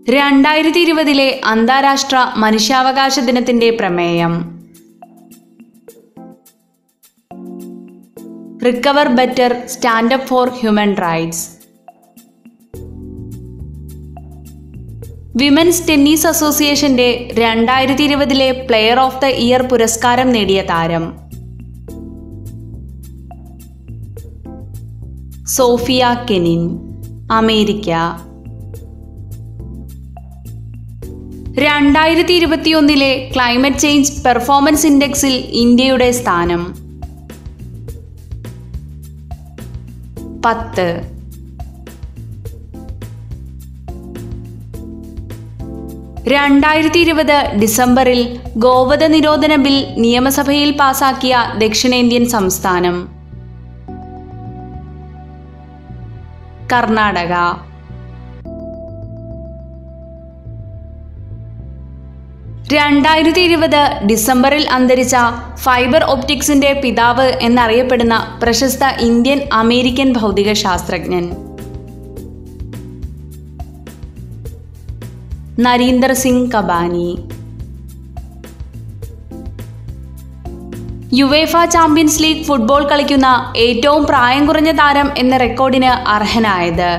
രണ്ടായിരത്തി ഇരുപതിലെ അന്താരാഷ്ട്ര മനുഷ്യാവകാശ ദിനത്തിന്റെ പ്രമേയം recover better stand up for human rights women's tennis അസോസിയേഷന്റെ രണ്ടായിരത്തി ഇരുപതിലെ പ്ലെയർ ഓഫ് ദ ഇയർ പുരസ്കാരം നേടിയ താരം സോഫിയ കെനിൻ അമേരിക്ക രണ്ടായിരത്തി ഇരുപത്തിയൊന്നിലെ ക്ലൈമറ്റ് ചേഞ്ച് പെർഫോമൻസ് ഇൻഡെക്സിൽ ഇന്ത്യയുടെ സ്ഥാനം പത്ത് രണ്ടായിരത്തി ഇരുപത് ഡിസംബറിൽ ഗോവധ നിരോധന ബിൽ നിയമസഭയിൽ പാസാക്കിയ ദക്ഷിണേന്ത്യൻ സംസ്ഥാനം കർണാടക രണ്ടായിരത്തി ഇരുപത് ഡിസംബറിൽ അന്തരിച്ച ഫൈബർ ഒപ്റ്റിക്സിന്റെ പിതാവ് എന്നറിയപ്പെടുന്ന പ്രശസ്ത ഇന്ത്യൻ അമേരിക്കൻ ഭൗതിക ശാസ്ത്രജ്ഞൻ Narinder Singh Kapany UEFA champions league football കളിക്കുന്ന ഏറ്റവും പ്രായം കുറഞ്ഞ താരം എന്ന റെക്കോർഡിന് അർഹനായത്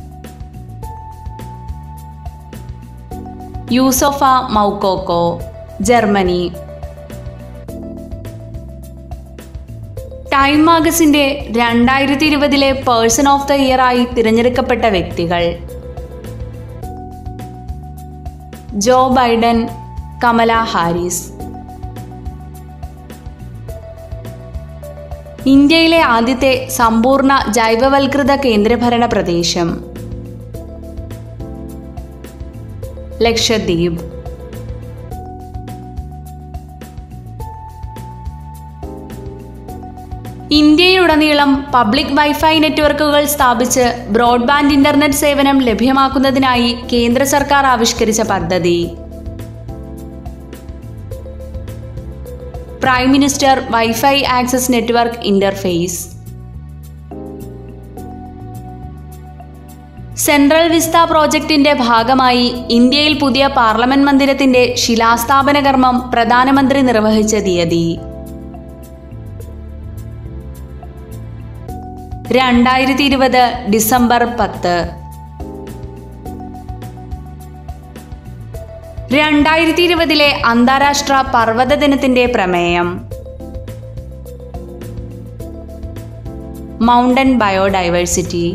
യൂസോഫ മൗക്കോക്കോ ജർമ്മനി ടൈം മാഗസിന്റെ രണ്ടായിരത്തി ഇരുപതിലെ പേഴ്സൺ ഓഫ് ദ ഇയർ ആയി തിരഞ്ഞെടുക്കപ്പെട്ട വ്യക്തികൾ ജോ ബൈഡൻ കമല ഹാരിസ് ഇന്ത്യയിലെ ആദ്യത്തെ സമ്പൂർണ്ണ ജൈവവൽകൃത കേന്ദ്രഭരണ പ്രദേശം ലക്ഷദ്വീപ് ഇന്ത്യയിലുടനീളം പബ്ലിക് വൈഫൈ നെറ്റ്വർക്കുകൾ സ്ഥാപിച്ച് ബ്രോഡ്ബാൻഡ് ഇന്റർനെറ്റ് സേവനം ലഭ്യമാക്കുന്നതിനായി കേന്ദ്ര സർക്കാർ ആവിഷ്കരിച്ച പദ്ധതി prime minister wifi access network interface central vista പ്രോജക്റ്റിന്റെ ഭാഗമായി ഇന്ത്യയിൽ പുതിയ പാർലമെന്റ് മന്ദിരത്തിന്റെ ശിലാസ്ഥാപന കർമ്മം പ്രധാനമന്ത്രി നിർവഹിച്ച തീയതി രണ്ടായിരത്തി ഇരുപത് ഡിസംബർ പത്ത് രണ്ടായിരത്തി ഇരുപതിലെ അന്താരാഷ്ട്ര പർവ്വത ദിനത്തിന്റെ പ്രമേയം മൗണ്ടൻ ബയോഡൈവേഴ്സിറ്റി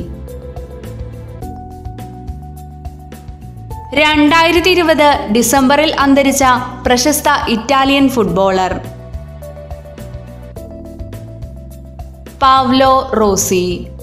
രണ്ടായിരത്തി ഇരുപത് ഡിസംബറിൽ അന്തരിച്ച പ്രശസ്ത ഇറ്റാലിയൻ ഫുട്ബോളർ പാവ്ലോ റോസി